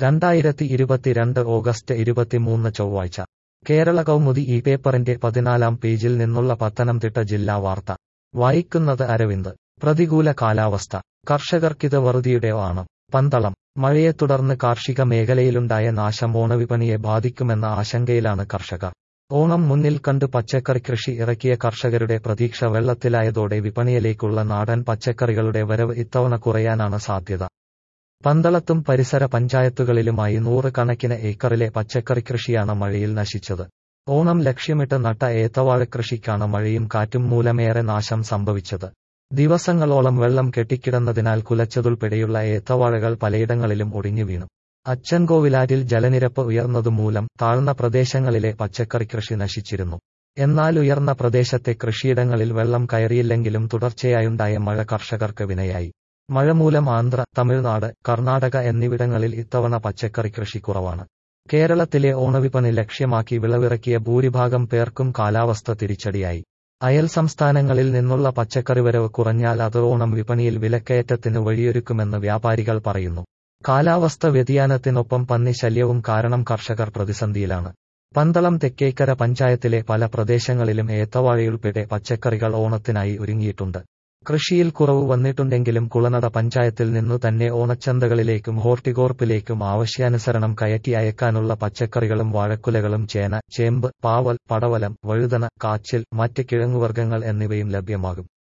രണ്ടായിരത്തി ഇരുപത്തിരണ്ട് ഓഗസ്റ്റ് ഇരുപത്തിമൂന്ന് ചൊവ്വാഴ്ച കേരള കൗമുദി ഈ പേപ്പറിന്റെ പതിനാലാം പേജിൽ നിന്നുള്ള പത്തനംതിട്ട ജില്ലാ വാർത്ത വായിക്കുന്നത് അരവിന്ദ് പ്രതികൂല കാലാവസ്ഥ കർഷകർക്കിത് വറുതിയുടെ ആണ് പന്തളം മഴയെ തുടർന്ന് കാർഷിക മേഖലയിലുണ്ടായ നാശം ഓണവിപണിയെ ബാധിക്കുമെന്ന ആശങ്കയിലാണ് കർഷകർ ഓണം മുന്നിൽ കണ്ട് പച്ചക്കറി കൃഷി ഇറക്കിയ കർഷകരുടെ പ്രതീക്ഷ വെള്ളത്തിലായതോടെ വിപണിയിലേക്കുള്ള നാടൻ പച്ചക്കറികളുടെ വരവ് ഇത്തവണ കുറയാനാണ് സാധ്യത പന്തളത്തും പരിസര പഞ്ചായത്തുകളിലുമായി നൂറുകണക്കിന് ഏക്കറിലെ പച്ചക്കറി കൃഷിയാണ് മഴയിൽ നശിച്ചത് ഓണം ലക്ഷ്യമിട്ട് നട്ട ഏത്തവാഴ കൃഷിക്കാണ് മഴയും കാറ്റും മൂലമേറെ നാശം സംഭവിച്ചത് ദിവസങ്ങളോളം വെള്ളം കെട്ടിക്കിടന്നതിനാൽ കുലച്ചതുൾപ്പെടെയുള്ള ഏത്തവാഴകൾ പലയിടങ്ങളിലും ഒടിഞ്ഞു വീണു അച്ചൻകോവിലാറ്റിൽ ജലനിരപ്പ് ഉയർന്നതുമൂലം താഴ്ന്ന പ്രദേശങ്ങളിലെ പച്ചക്കറി കൃഷി നശിച്ചിരുന്നു എന്നാൽ ഉയർന്ന പ്രദേശത്തെ കൃഷിയിടങ്ങളിൽ വെള്ളം കയറിയില്ലെങ്കിലും തുടർച്ചയായുണ്ടായ മഴ കർഷകർക്ക് വിനയായി മഴ മൂലം ആന്ധ്ര തമിഴ്നാട് കർണാടക എന്നിവിടങ്ങളിൽ ഇത്തവണ പച്ചക്കറി കൃഷി കുറവാണ് കേരളത്തിലെ ഓണവിപണി ലക്ഷ്യമാക്കി വിളവിറക്കിയ ഭൂരിഭാഗം പേർക്കും കാലാവസ്ഥ തിരിച്ചടിയായി അയൽ സംസ്ഥാനങ്ങളിൽ നിന്നുള്ള പച്ചക്കറി വരവ് കുറഞ്ഞാൽ അത് ഓണം വിപണിയിൽ വിലക്കയറ്റത്തിന് വഴിയൊരുക്കുമെന്ന് വ്യാപാരികൾ പറയുന്നു കാലാവസ്ഥ വ്യതിയാനത്തിനൊപ്പം പന്നി ശല്യവും കാരണം കർഷകർ പ്രതിസന്ധിയിലാണ് പന്തളം തെക്കേക്കര പഞ്ചായത്തിലെ പല പ്രദേശങ്ങളിലും ഏത്തവാഴയുൾപ്പെടെ പച്ചക്കറികൾ ഓണത്തിനായി ഒരുങ്ങിയിട്ടുണ്ട് കൃഷിയിൽ കുറവ് വന്നിട്ടുണ്ടെങ്കിലും കുളനട പഞ്ചായത്തിൽ നിന്നു തന്നെ ഓണച്ചന്തകളിലേക്കും ഹോർട്ടികോർപ്പിലേക്കും ആവശ്യാനുസരണം കയറ്റി അയക്കാനുള്ള പച്ചക്കറികളും വാഴക്കുലകളും ചേന ചേമ്പ് പാവൽ പടവലം വഴുതന കാച്ചിൽ മറ്റ് കിഴങ്ങുവർഗ്ഗങ്ങൾ എന്നിവയും ലഭ്യമാകും